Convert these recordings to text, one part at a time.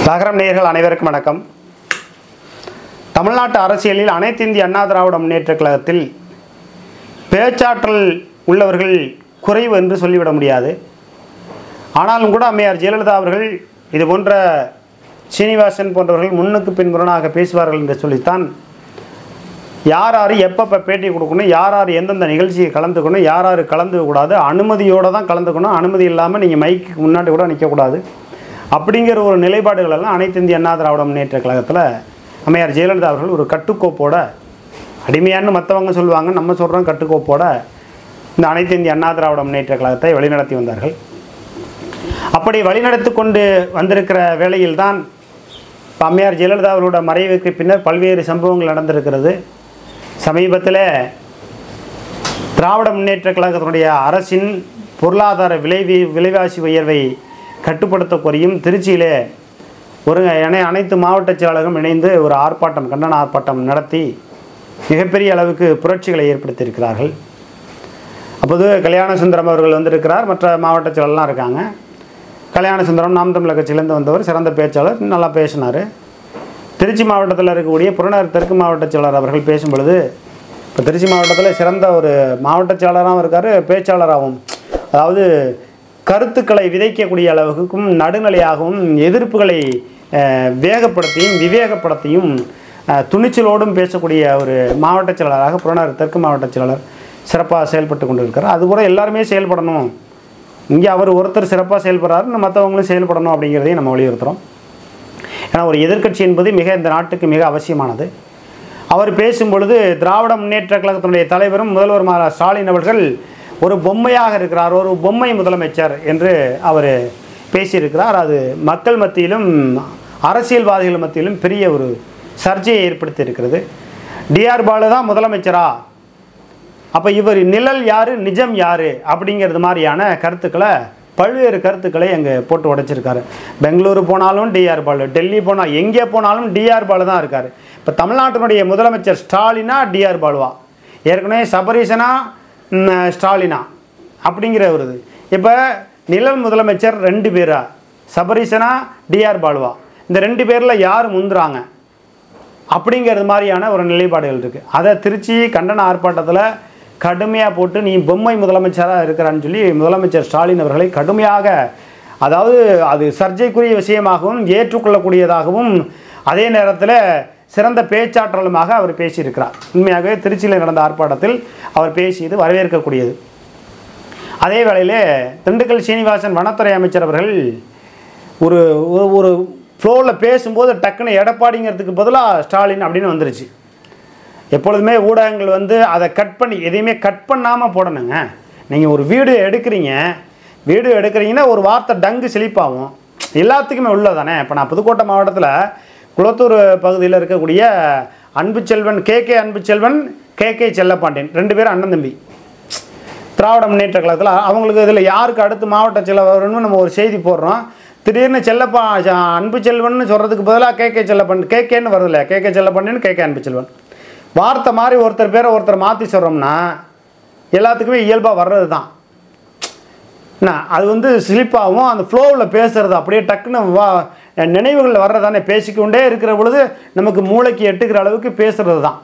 நகரம் நேயர்கள் அனைவருக்கும் வணக்கம் தமிழ்நாட்டு அரசியலில் அனைத்து இந்திய அண்ணா திராவிட முன்னேற்றக் கழகத்தில் பேச்சாற்றல் உள்ளவர்கள் குறைவு என்று சொல்லிவிட முடியாது ஆனாலும் கூட அம்மையார் ஜெயலலிதா அவர்கள் இது போன்ற சீனிவாசன் போன்றவர்கள் முன்னுக்கு பின்புறனாக பேசுவார்கள் என்று சொல்லித்தான் யார் யார் எப்பப்போ பேட்டி கொடுக்கணும் யார் யார் எந்தெந்த நிகழ்ச்சியை கலந்துக்கணும் யார் யார் கலந்து கூடாது அனுமதியோடு தான் கலந்துக்கணும் அனுமதி இல்லாமல் நீங்கள் மைக்கு முன்னாடி கூட நிற்கக்கூடாது அப்படிங்கிற ஒரு நிலைப்பாடுகள் எல்லாம் அனைத்து இந்திய அண்ணா திராவிட முன்னேற்ற கழகத்தில் அம்மையார் ஜெயலலிதா அவர்கள் ஒரு கட்டுக்கோப்போட அடிமையான்னு மற்றவங்க சொல்லுவாங்க நம்ம சொல்கிறோம் கட்டுக்கோப்போட இந்த அனைத்து இந்திய அண்ணா திராவிட முன்னேற்ற கழகத்தை வழிநடத்தி வந்தார்கள் அப்படி வழிநடத்தி கொண்டு வந்திருக்கிற வேளையில்தான் இப்போ அம்மையார் ஜெயலலிதா அவர்களோட மறைவுக்கு பின்னர் பல்வேறு சம்பவங்கள் நடந்திருக்கிறது சமீபத்தில் திராவிட முன்னேற்ற கழகத்தினுடைய அரசின் பொருளாதார விளைவி விலைவாசி உயர்வை கட்டுப்படுத்த கோரியும் திருச்சியிலே ஒரு அனை அனைத்து மாவட்ட செயலாளரும் இணைந்து ஒரு ஆர்ப்பாட்டம் கண்டன ஆர்ப்பாட்டம் நடத்தி மிகப்பெரிய அளவுக்கு புரட்சிகளை ஏற்படுத்தியிருக்கிறார்கள் அப்போது கல்யாண சுந்தரம் அவர்கள் வந்திருக்கிறார் மற்ற மாவட்ட செயலாளர்லாம் இருக்காங்க கல்யாண சுந்தரம் நாம் தமிழர் கட்சியிலேருந்து வந்தவர் சிறந்த பேச்சாளர் நல்லா பேசினார் திருச்சி மாவட்டத்தில் இருக்கக்கூடிய புறநகர் தெற்கு மாவட்ட செயலாளர் அவர்கள் பேசும் பொழுது இப்போ திருச்சி மாவட்டத்தில் சிறந்த ஒரு மாவட்ட செயலாளராகவும் இருக்கார் பேச்சாளராகவும் அதாவது கருத்துக்களை விதைக்கக்கூடிய அளவுக்கும் நடுநிலையாகவும் எதிர்ப்புகளை அஹ், வேகப்படுத்தியும் விவேகப்படுத்தியும் அஹ், துணிச்சலோடும் பேசக்கூடிய ஒரு மாவட்ட செயலாளராக புறநகர் தெற்கு மாவட்ட செயலாளர் சிறப்பாக செயல்பட்டு கொண்டிருக்கிறார் அதுபோல எல்லாருமே செயல்படணும் இங்கே அவர் ஒருத்தர் சிறப்பாக செயல்படுறாரு மற்றவங்களும் செயல்படணும் அப்படிங்கிறதையும் நம்ம வலியுறுத்துகிறோம் ஏன்னா ஒரு எதிர்க்கட்சி என்பது மிக இந்த நாட்டுக்கு மிக அவசியமானது அவர் பேசும் பொழுது திராவிட முன்னேற்ற கழகத்தினுடைய தலைவரும் முதல்வருமான ஸ்டாலின் அவர்கள் ஒரு பொம்மையாக இருக்கிறார் ஒரு பொம்மை முதலமைச்சர் என்று அவர் பேசியிருக்கிறார் அது மக்கள் மத்தியிலும் அரசியல்வாதிகள் மத்தியிலும் பெரிய ஒரு சர்ச்சையை ஏற்படுத்தி இருக்கிறது டிஆர் பாலு தான் முதலமைச்சரா அப்போ இவர் நிழல் யாரு நிஜம் யாரு அப்படிங்கிறது மாதிரியான கருத்துக்களை பல்வேறு கருத்துக்களை அங்கே போட்டு உடைச்சிருக்காரு பெங்களூரு போனாலும் டிஆர் பாலு டெல்லி போனால் எங்கே போனாலும் டிஆர் பாலு தான் இருக்கார் இப்போ தமிழ்நாட்டினுடைய முதலமைச்சர் ஸ்டாலினா டிஆர் பாலுவா ஏற்கனவே சபரீசனா ம், ஸ்டாலினா அப்படிங்கிற ஒரு இது இப்போ நிழல் முதலமைச்சர் ரெண்டு பேரா சபரீசனா டிஆர் பாலுவா இந்த ரெண்டு பேரில் யார் முந்துறாங்க அப்படிங்கிறது மாதிரியான ஒரு நிலைப்பாடுகள் இருக்குது அதை திருச்சி கண்டன ஆர்ப்பாட்டத்தில் கடுமையாக போட்டு நீ பொம்மை முதலமைச்சராக இருக்கிறான்னு சொல்லி முதலமைச்சர் ஸ்டாலின் அவர்களை கடுமையாக அதாவது அது சர்ச்சைக்குரிய விஷயமாகவும் ஏற்றுக்கொள்ளக்கூடியதாகவும் அதே நேரத்தில் சிறந்த பேச்சாற்றலுமாக அவர் பேசியிருக்கிறார் உண்மையாகவே திருச்சியில் நடந்த ஆர்ப்பாட்டத்தில் அவர் பேசியது வரவேற்கக்கூடியது அதே வேளையில் திண்டுக்கல் சீனிவாசன் வனத்துறை அமைச்சர் அவர்கள் ஒரு ஒரு- ஒரு ஃப்ளோவில் பேசும்போது டக்குன்னு எடப்பாடிங்கிறதுக்கு பதிலாக ஸ்டாலின் அப்படின்னு வந்துருச்சு எப்பொழுதுமே ஊடகங்கள் வந்து அதை கட் பண்ணி எதையுமே கட் பண்ணாமல் போடணுங்க நீங்கள் ஒரு வீடியோ எடுக்கிறீங்க வீடியோ எடுக்கிறீங்கன்னா ஒரு வார்த்தை டங்கு செழிப்பாகும் எல்லாத்துக்குமே உள்ளதானே இப்போ நான் புதுக்கோட்டை மாவட்டத்தில் குளத்தூர் பகுதியில் இருக்கக்கூடிய Anbuselvan K K Anbuselvan K K Chellapandian ரெண்டு பேரும் அண்ணன் தம்பி திராவிட முன்னேற்ற கழகத்தில் அவங்களுக்கு இதில் யாருக்கு அடுத்து மாவட்ட செலவர்னு நம்ம ஒரு செய்தி போடுறோம் திடீர்னு செல்லப்பா ச- அன்பு செல்வன் சொல்கிறதுக்கு பதிலாக கே கே செல்லப்பன் கே கேன்னு வருதுல்ல கே கே செல்லப்பண்ணு கே கே அன்பு செல்வன் வார்த்தை மாதிரி ஒருத்தர் பேரை ஒருத்தர் மாற்றி சொல்கிறோம்னா எல்லாத்துக்குமே இயல்பாக வர்றது தான் என்ன அது வந்து ஸ்லிப்பாகவும் அந்த ஃப்ளோவில் பேசுறது அப்படியே டக்குன்னு வா நினைவுகளில் வர்றதானே பேசிக்கொண்டே இருக்கிற பொழுது நமக்கு மூளைக்கு எட்டுக்கிற அளவுக்கு பேசுறது தான்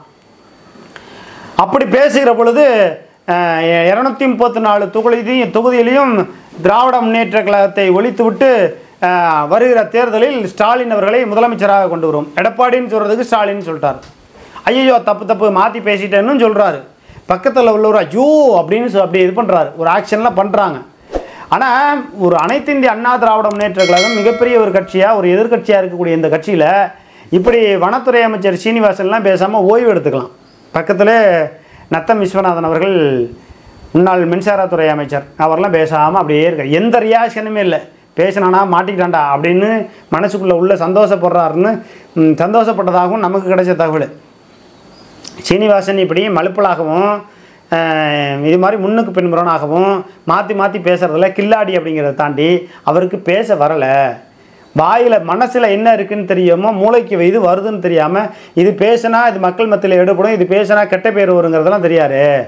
அப்படி பேசுகிற பொழுது இரநூத்தி முப்பத்தி நாலு தொகுதியும் தொகுதியிலையும் திராவிட முன்னேற்ற கழகத்தை ஒழித்துவிட்டு அஹ், வருகிற தேர்தலில் ஸ்டாலின் அவர்களை முதலமைச்சராக கொண்டு வரும் எடப்பாடின்னு சொல்கிறதுக்கு ஸ்டாலின் சொல்லிட்டார் ஐயோ தப்பு தப்பு மாற்றி பேசிட்டேன்னு சொல்கிறாரு பக்கத்தில் உள்ளவர் ஐயோ அப்படின்னு சொ- அப்படி இது பண்ணுறாரு ஒரு ஆக்ஷன்லாம் பண்ணுறாங்க ஆனால் ஒரு அனைத்து இந்திய அண்ணா திராவிட முன்னேற்ற கழகம் மிகப்பெரிய ஒரு கட்சியாக ஒரு எதிர்க்கட்சியாக இருக்கக்கூடிய இந்த கட்சியில் இப்படி வனத்துறை அமைச்சர் சீனிவாசன்லாம் பேசாமல் ஓய்வு எடுத்துக்கலாம் பக்கத்தில் நத்தம் விஸ்வநாதன் அவர்கள் முன்னாள் மின்சாரத்துறை அமைச்சர் அவர்லாம் பேசாமல் அப்படியே இருக்கார் எந்த ரியாக்ஷனுமே இல்லை பேசினானா மாட்டிக்கிட்டான்டா அப்படின்னு மனசுக்குள்ளே உள்ள சந்தோஷப்படுறாருன்னு ம், சந்தோஷப்பட்டதாகவும் நமக்கு கிடைச்ச தகவல் சீனிவாசன் இப்படி மலுப்பலாகவும் அஹ், இது மாதிரி முன்னுக்கு பின்புறனாகவும் மாற்றி மாற்றி பேசுகிறதுல கில்லாடி அப்படிங்கிறத தாண்டி அவருக்கு பேச வரலை வாயில் மனசில் என்ன இருக்குன்னு தெரியாமோ மூளைக்கு இது வருதுன்னு தெரியாமல் இது பேசினா இது மக்கள் மத்தியில் எடுபடும் இது பேசினா கெட்ட பேர் வருங்கிறதெல்லாம் தெரியாது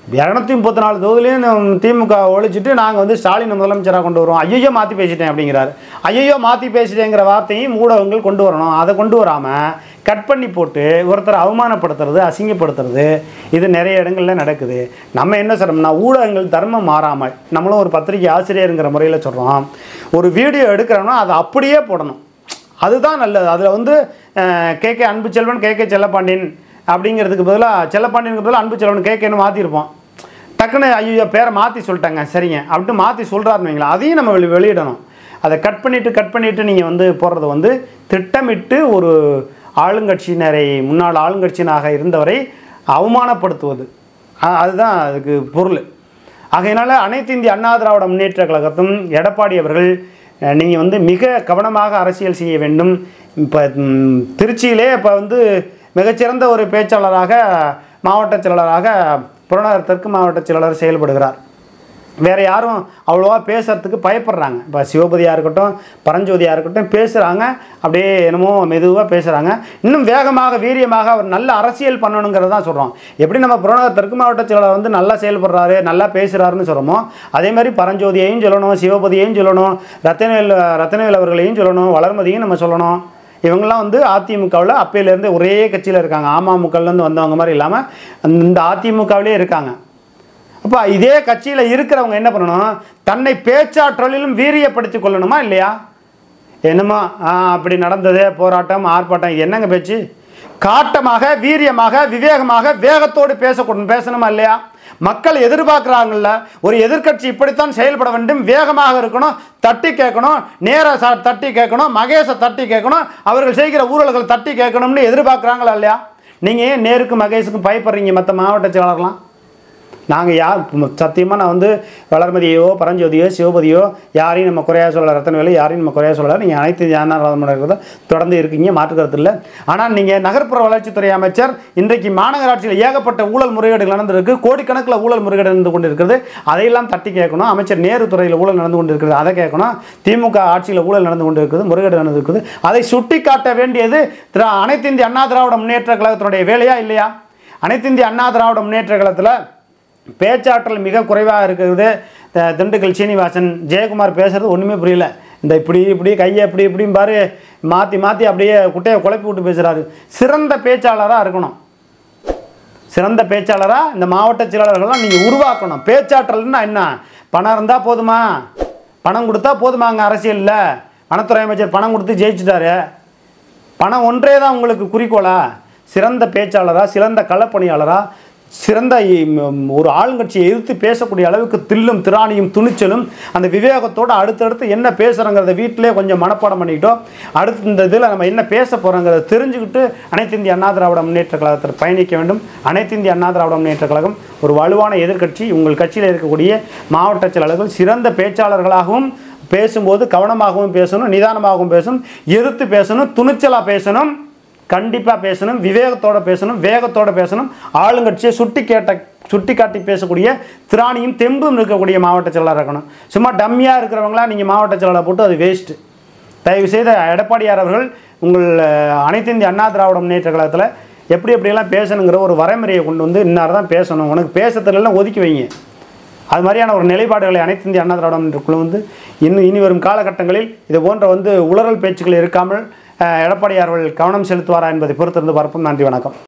இரநூத்தி முப்பத்தி நாலு தொகுதியிலையும் திமுக ஒழிச்சிட்டு நாங்கள் வந்து ஸ்டாலின் முதலமைச்சராக கொண்டு வருவோம் ஐயோ மாற்றி பேசிட்டேன் அப்படிங்கிறாரு ஐயோ மாற்றி பேசிட்டேங்கிற வார்த்தையும் ஊடகங்கள் கொண்டு வரணும் அதை கொண்டு வராமல் கட் பண்ணி போட்டு ஒருத்தரை அவமானப்படுத்துறது அசிங்கப்படுத்துறது இது நிறைய இடங்களில் நடக்குது நம்ம என்ன சொல்கிறோம்னா ஊடகங்கள் தர்மம் மாறாமல் நம்மளும் ஒரு பத்திரிகை ஆசிரியருங்கிற முறையில் சொல்கிறோம் ஒரு வீடியோ எடுக்கிறோம்னா அதை அப்படியே போடணும் அதுதான் நல்லது அதில் வந்து கே கே அன்பு செல்வன் கே கே செல்லப்பாண்டியன் அப்படிங்கிறதுக்கு பதிலாக செல்லப்பாண்டியனுக்கு பதிலாக அன்பு செல்வன் கே கேன்னு மாற்றிருப்போம் டக்குன்னு ஐயோ பேரை மாற்றி சொல்லிட்டாங்க சரிங்க அப்படின்ட்டு மாற்றி சொல்கிறாருன்னு வைங்களேன் அதையும் நம்ம வெளி வெளியிடணும் அதை கட் பண்ணிவிட்டு கட் பண்ணிவிட்டு நீங்கள் வந்து போடுறது வந்து திட்டமிட்டு ஒரு ஆளுங்கட்சியினரை முன்னாள் ஆளுங்கட்சியினராக இருந்தவரை அவமானப்படுத்துவது அ- அதுதான் அதுக்கு பொருள் ஆகையினால அனைத்து இந்திய அண்ணா திராவிட முன்னேற்ற கழகத்தும் எடப்பாடி அவர்கள் நீங்கள் வந்து மிக கவனமாக அரசியல் செய்ய வேண்டும் இப்போ திருச்சியிலே இப்போ வந்து மிகச்சிறந்த ஒரு பேச்சாளராக மாவட்ட செயலாளராக புறநகர் தெற்கு மாவட்ட செயலாளர் செயல்படுகிறார் வேற யாரும் அவ்வளோவா பேசுறதுக்கு பயப்படுறாங்க இப்போ சிவபதியாக இருக்கட்டும் பரஞ்சோதியாக இருக்கட்டும் பேசுகிறாங்க அப்படியே என்னமோ மெதுவாக பேசுகிறாங்க இன்னும் வேகமாக வீரியமாக அவர் நல்ல அரசியல் பண்ணணுங்கிறத தான் சொல்கிறோம் எப்படி நம்ம புறநகர் தெற்கு மாவட்ட செயலாளர் வந்து நல்லா செயல்படுறாரு நல்லா பேசுகிறாருன்னு சொல்கிறோமோ அதே மாதிரி பரஞ்சோதியையும் சொல்லணும் சிவபதியையும் சொல்லணும் ரத்தனவேல் ரத்தனவேல் அவர்களையும் சொல்லணும் வளர்மதியும் நம்ம சொல்லணும் இவங்கெல்லாம் வந்து அதிமுகவில் அப்பையிலேருந்து ஒரே கட்சியில் இருக்காங்க அமமுகலேருந்து வந்தவங்க மாதிரி இல்லாமல் இந்த அதிமுகவிலே இருக்காங்க அப்போ இதே கட்சியில் இருக்கிறவங்க என்ன பண்ணணும் தன்னை பேச்சாற்றலிலும் வீரியப்படுத்திக் கொள்ளணுமா இல்லையா என்னமோ ஆ, அப்படி நடந்தது போராட்டம் ஆர்ப்பாட்டம் இது என்னங்க பேச்சு காட்டமாக வீரியமாக விவேகமாக வேகத்தோடு பேசக்கூடும் பேசணுமா இல்லையா மக்கள் எதிர்பார்க்குறாங்கல்ல ஒரு எதிர்க்கட்சி இப்படித்தான் செயல்பட வேண்டும் வேகமாக இருக்கணும் தட்டி கேட்கணும் நேர ச தட்டி கேட்கணும் மகேஷை தட்டி கேட்கணும் அவர்கள் செய்கிற ஊழல்கள் தட்டி கேட்கணும்னு எதிர்பார்க்குறாங்களா இல்லையா நீங்கள் ஏன் நேருக்கும் மகேஷுக்கும் பயப்படுறீங்க மற்ற மாவட்ட செயலாளர்லாம் நாங்கள் யார் சத்தியமாக நான் வந்து வளர்மதியோ பரஞ்சோதியோ சிவபதியோ யாரையும் நம்ம குறையா சொல்ல ரத்தனவேலு யாரையும் நம்ம குறையா சொல்லல நீங்கள் அனைத்து ஜனநாயக தொடர்ந்து இருக்கீங்க மாற்றுக்கிறது இல்லை ஆனால் நீங்கள் நகர்ப்புற வளர்ச்சித்துறை அமைச்சர் இன்றைக்கு மாநகராட்சியில் ஏகப்பட்ட ஊழல் முறைகேடுகள் நடந்திருக்கு கோடிக்கணக்கில் ஊழல் முறைகேடு நடந்து கொண்டு இருக்கிறது அதையெல்லாம் தட்டி கேட்கணும் அமைச்சர் நேரு துறையில் ஊழல் நடந்து கொண்டு இருக்கிறது அதை கேட்கணும் திமுக ஆட்சியில் ஊழல் நடந்து கொண்டு இருக்குது முறைகேடு நடந்து இருக்குது அதை சுட்டி காட்ட வேண்டியது திரா அனைத்து இந்திய அண்ணா திராவிட முன்னேற்ற கழகத்தினுடைய வேலையா இல்லையா அனைத்து இந்திய அண்ணா திராவிட முன்னேற்ற கழகத்தில் பேச்சாற்றல் மிக குறைவாக இருக்கிறது த- திண்டுக்கல் சீனிவாசன் ஜெயக்குமார் பேசுறது ஒன்றுமே புரியல இந்த இப்படி இப்படி கையை இப்படி இப்படியும் பாரு மாற்றி மாற்றி அப்படியே குட்டையை குழப்பி விட்டு பேசுகிறாரு சிறந்த பேச்சாளராக இருக்கணும் சிறந்த பேச்சாளராக இந்த மாவட்ட செயலாளர்கள்லாம் நீங்கள் உருவாக்கணும் பேச்சாற்றல்னா என்ன பணம் இருந்தால் போதுமா பணம் கொடுத்தா போதுமாங்க அரசியலில் வனத்துறை அமைச்சர் பணம் கொடுத்து ஜெயிச்சிட்டாரு பணம் ஒன்றே தான் உங்களுக்கு குறிக்கோளா சிறந்த பேச்சாளரா சிறந்த களப்பணியாளரா சிறந்த இ- ஒரு ஆளுங்கட்சியை எதிர்த்து பேசக்கூடிய அளவுக்கு தில்லும் திராணியும் துணிச்சலும் அந்த விவேகத்தோடு அடுத்தடுத்து என்ன பேசுகிறோங்கிறத வீட்டிலே கொஞ்சம் மனப்பாடம் பண்ணிக்கிட்டோம் அடுத்து இந்த இதில் நம்ம என்ன பேச போகிறோங்கிறத தெரிஞ்சுக்கிட்டு அனைத்து இந்திய அண்ணா திராவிட முன்னேற்ற கழகத்தில் பயணிக்க வேண்டும் அனைத்து இந்திய அண்ணா திராவிட முன்னேற்ற கழகம் ஒரு வலுவான எதிர்க்கட்சி உங்கள் கட்சியில் இருக்கக்கூடிய மாவட்ட செயலாளர்கள் சிறந்த பேச்சாளர்களாகவும் பேசும்போது கவனமாகவும் பேசணும் நிதானமாகவும் பேசணும் எதிர்த்து பேசணும் துணிச்சலாக பேசணும் கண்டிப்பாக பேசணும் விவேகத்தோட பேசணும் வேகத்தோட பேசணும் ஆளுங்கட்சியை சுட்டி கேட்ட சுட்டி காட்டி பேசக்கூடிய திராணியும் தெம்பும் இருக்கக்கூடிய மாவட்ட செயலாளர் இருக்கணும் சும்மா டம்மியாக இருக்கிறவங்களா நீங்கள் மாவட்ட செயலாளர் போட்டு அது வேஸ்ட்டு தயவு செய்த எடப்பாடியார் அவர்கள் உங்கள் அஹ், அனைத்து இந்திய அண்ணா திராவிட முன்னேற்ற கழகத்தில் எப்படி எப்படியெல்லாம் பேசணுங்கிற ஒரு வரைமுறையை கொண்டு வந்து இன்னார் தான் பேசணும் உனக்கு பேச தெரியலன்னா ஒதுக்கி வைங்க அது மாதிரியான ஒரு நிலைப்பாடுகளை அனைத்து இந்திய அண்ணா திராவிட முன்னேற்ற குழு வந்து இன்னும் இனி வரும் காலகட்டங்களில் இது போன்ற வந்து உளறல் பேச்சுக்கள் இருக்காமல் அஹ், எடப்பாடியார் அவர்கள் கவனம் செலுத்துவாரா என்பதை பொறுத்திருந்து பார்ப்போம் நன்றி வணக்கம்